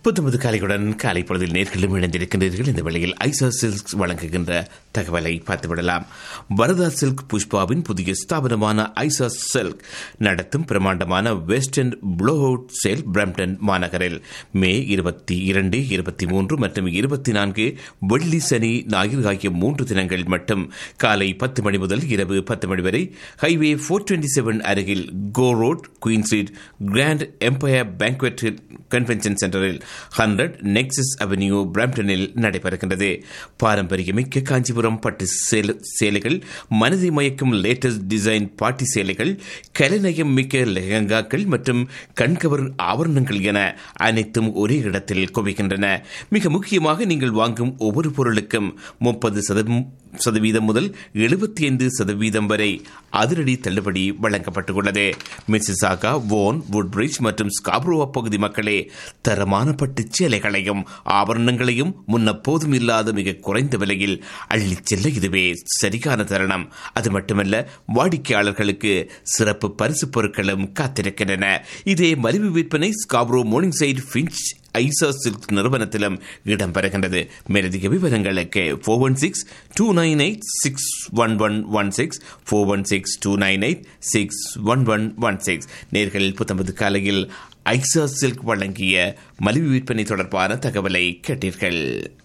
புத்தமது காலையுடன் காலை பொழுதில் நேர்களும் இணைந்திருக்கின்றீர்கள் இந்த வேளையில் ஐசா சில்க்ஸ் வழங்குகின்ற தகவலை பார்த்துவிடலாம் வரதா சில்க் புஷ்பாவின் புதிய ஸ்தாபனமான ஐசா சில்க் நடத்தும் பிரமாண்டமான வெஸ்டர்ன் ப்ளோஅவுட் சேல் பிரம்டன் மாநகரில் மே இருபத்தி இரண்டு இருபத்தி மூன்று மற்றும் இருபத்தி நான்கு வெள்ளி சனி ஞாயிறு ஆகிய மூன்று தினங்கள் மட்டும் காலை பத்து மணி முதல் இரவு பத்து மணி வரை ஹைவே ஃபோர் டுவெண்ட்டி செவன் அருகில் Gore road Queen street Grand Empire banquet convention சென்டரில் ஹண்ட்ரட் நெக்ஸஸ் அவென்யூ பிராம்டனில் நடைபெறுகின்றது பாரம்பரியமிக்க காஞ்சிபுரம் பட்டு சேல- சேலைகள் மனதை மயக்கும் லேட்டஸ்ட் டிசைன் பாட்டி சேலைகள் கலைநயம் மிக்க லெஹங்காக்கள் மற்றும் கண்கவர் ஆபரணங்கள் என அனைத்தும் ஒரே இடத்தில் குவிக்கின்றன மிக முக்கியமாக நீங்கள் வாங்கும் ஒவ்வொரு பொருளுக்கும் முப்பது சதவீதம் முதல் எழுபத்தி ஐந்து சதவீதம் வரை அதிரடி தள்ளுபடி வழங்கப்பட்டுள்ளது மிசிசாகா வோன் வுட்பிரிட்ஜ் மற்றும் ஸ்காப்ரோவா பகுதி மக்களே தரமான பட்டுச் சேலைகளையும் ஆபரணங்களையும் முன்னப்போதும் இல்லாத மிக குறைந்த விலையில் அள்ளிச் செல்ல இதுவே சரியான தருணம் அது மட்டுமல்ல வாடிக்கையாளர்களுக்கு சிறப்பு பரிசு பொருட்களும் காத்திருக்கின்றன இதே மலிவு விற்பனை ஸ்காப்ரோ மார்னிங் சைட் ஃபின்ச் ஐசா சில்க் நிறுவனத்திலும் இடம்பெறுகின்றது மேலதிக விவரங்களுக்கு four one six two nine eight six one one one six four one six two nine eight six one one one six நேர்கள் புத்தம்பது காலையில் ஐசா சில்க் வழங்கிய மலிவு விற்பனை தொடர்பான தகவலை கேட்டீர்கள்